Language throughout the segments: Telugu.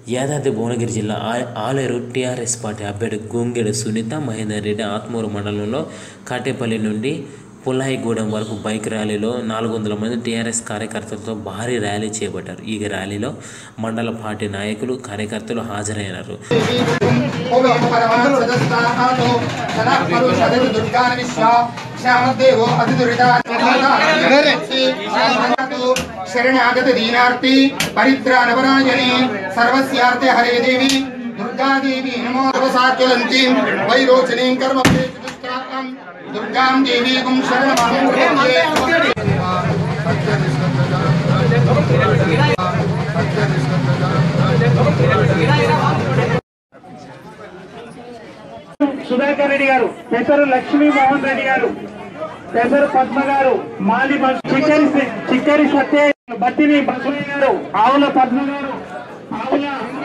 యాదాద్రి భువనగిరి జిల్లా ఆ- ఆలేరు టీఆర్ఎస్ పార్టీ అభ్యర్థి గొంగెడు సునీత మహేందర్ రెడ్డి ఆత్మూరు మండలంలో కాటేపల్లి నుండి పుల్లాయిగూడెం వరకు బైక్ ర్యాలీలో నాలుగు వందల మంది టీఆర్ఎస్ కార్యకర్తలతో భారీ ర్యాలీ చేపట్టారు ఈ ర్యాలీలో మండల పార్టీ నాయకులు కార్యకర్తలు హాజరైనారు ఓం పరమాన్ సదస్తాహాతో సనః పరుషదతి దుర్గాన్ విశ్వ శ్యామదేవో అతిదురితాతో శరణాగత దీనార్తి పరిత్రాణపరాయణి సర్వస్యార్థ హరే దేవి దుర్గాదేవి నమో సర్వసాత్వలంతి వైరోచనీం కర్మ దుష్టాం దుర్గాం దేవీకుం శరణమహం ప్రపద్యే. సుధాకర్ రెడ్డి గారు పెసరు లక్ష్మీ మోహన్ రెడ్డి గారు పెసరు పద్మ గారు మాలి బస్- చిక్కరి సి- చిక్కరి సత్య బత్తిని బసవయ్య గారు ఆవుల పద్మ గారు ఆవుల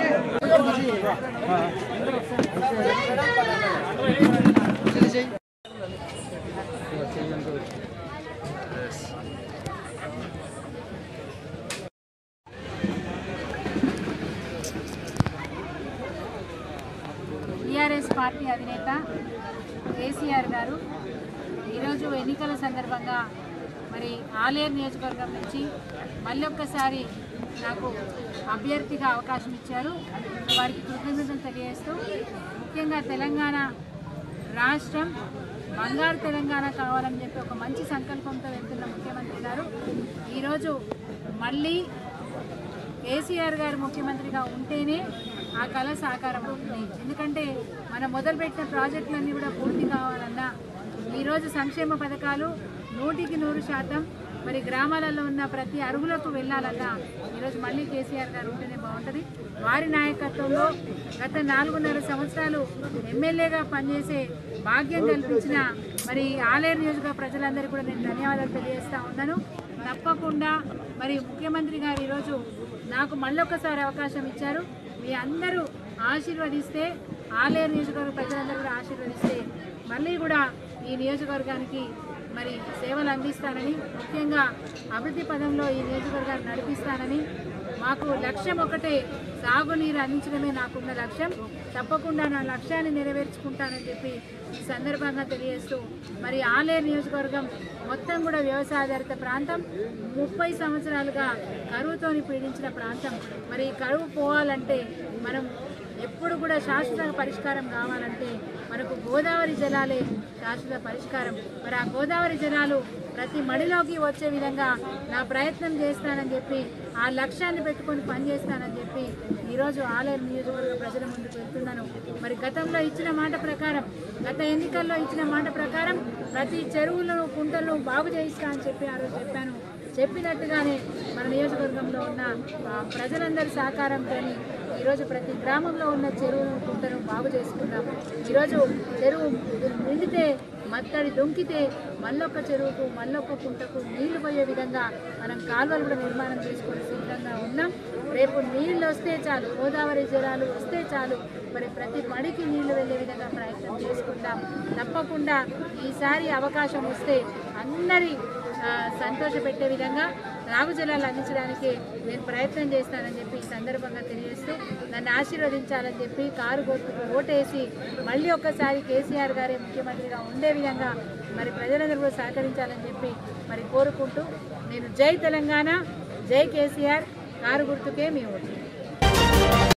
టీఆర్ఎస్ పార్టీ అధినేత కేసీఆర్ గారు ఈరోజు ఎన్నికల సందర్భంగా మరి ఆలేరు నియోజకవర్గం నుంచి మళ్ళీ ఒక్కసారి నాకు అభ్యర్థిగా అవకాశం ఇచ్చారు వారికి కృతజ్ఞతలు తెలియజేస్తూ ముఖ్యంగా తెలంగాణ రాష్ట్రం బంగారు తెలంగాణ కావాలని చెప్పి ఒక మంచి సంకల్పంతో వెళ్తున్న ముఖ్యమంత్రి గారు ఈరోజు మళ్ళీ కేసీఆర్ గారు ముఖ్యమంత్రిగా ఉంటేనే ఆ కళ సాకారం అవుతుంది ఎందుకంటే మనం మొదలుపెట్టిన ప్రాజెక్టులన్నీ కూడా పూర్తి కావాలన్నా ఈరోజు సంక్షేమ పథకాలు నూటికి నూరు శాతం మరి గ్రామాలలో ఉన్న ప్రతి అరుగులకు వెళ్ళాలన్నా ఈరోజు మళ్ళీ కేసీఆర్ గారు ఉంటేనే బాగుంటుంది వారి నాయకత్వంలో గత నాలుగున్నర సంవత్సరాలు ఎమ్మెల్యేగా పనిచేసే భాగ్యం కల్పించిన మరి ఆలేరు నియోజకవర్గ ప్రజలందరికీ కూడా నేను ధన్యవాదాలు తెలియజేస్తా ఉన్నాను తప్పకుండా మరి ముఖ్యమంత్రి గారు ఈరోజు నాకు మళ్ళొకసారి అవకాశం ఇచ్చారు మీ అందరూ ఆశీర్వదిస్తే ఆలేరు నియోజకవర్గ ప్రజలందరూ కూడా ఆశీర్వదిస్తే మళ్ళీ కూడా ఈ నియోజకవర్గానికి మరి సేవలు అందిస్తానని ముఖ్యంగా అభివృద్ధి పదంలో ఈ నియోజకవర్గాన్ని నడిపిస్తానని మాకు లక్ష్యం ఒకటే సాగునీరు అందించడమే నాకున్న లక్ష్యం తప్పకుండా నా లక్ష్యాన్ని నెరవేర్చుకుంటానని చెప్పి ఈ సందర్భంగా తెలియజేస్తూ మరి ఆలేరు నియోజకవర్గం మొత్తం కూడా వ్యవసాయాధారిత ప్రాంతం ముప్పై సంవత్సరాలుగా కరువుతోని పీడించిన ప్రాంతం మరి ఈ కరువు పోవాలంటే మనం ఎప్పుడు కూడా శాశ్వత పరిష్కారం కావాలంటే మనకు గోదావరి జలాలే శాశ్వత పరిష్కారం మరి ఆ గోదావరి జలాలు ప్రతి మడిలోకి వచ్చే విధంగా నా ప్రయత్నం చేస్తానని చెప్పి ఆ లక్ష్యాన్ని పెట్టుకొని పనిచేస్తానని చెప్పి ఈరోజు ఆలయం నియోజకవర్గ ప్రజల ముందుకు వెళ్తున్నాను మరి గతంలో ఇచ్చిన మాట ప్రకారం గత ఎన్నికల్లో ఇచ్చిన మాట ప్రకారం ప్రతి చెరువులను కుంటలను బాగు చేయిస్తా అని చెప్పి ఆ రోజు చెప్పాను చెప్పినట్టుగానే మన నియోజకవర్గంలో ఉన్న ఆ, ప్రజలందరి సహకారంతో ఈరోజు ప్రతి గ్రామంలో ఉన్న చెరువును కుంటను బాగు చేసుకున్నాం ఈరోజు చెరువు నిండితే మత్తడి దొంకితే మళ్ళొక్క చెరువుకు మళ్ళొక్క కుంటకు నీళ్లు పోయే విధంగా మనం కాలువలు కూడా నిర్మాణం చేసుకొని సిద్ధంగా ఉన్నాం రేపు నీళ్ళు వస్తే చాలు గోదావరి జలాలు వస్తే చాలు మరి ప్రతి పడికి నీళ్లు వెళ్ళే విధంగా ప్రయత్నం చేసుకుందాం తప్పకుండా ఈసారి అవకాశం వస్తే అందరి ఆ, సంతోషపెట్టే విధంగా రాగు జలాలు అందించడానికి నేను ప్రయత్నం చేస్తానని చెప్పి ఈ సందర్భంగా తెలియజేస్తూ నన్ను ఆశీర్వదించాలని చెప్పి కారు గుర్తుకు ఓటేసి మళ్ళీ ఒక్కసారి కేసీఆర్ గారే ముఖ్యమంత్రిగా ఉండే విధంగా మరి ప్రజలందరూ కూడా సహకరించాలని చెప్పి మరి కోరుకుంటూ నేను జై తెలంగాణ జై కేసీఆర్ కారు గుర్తుకే మీ ఓటు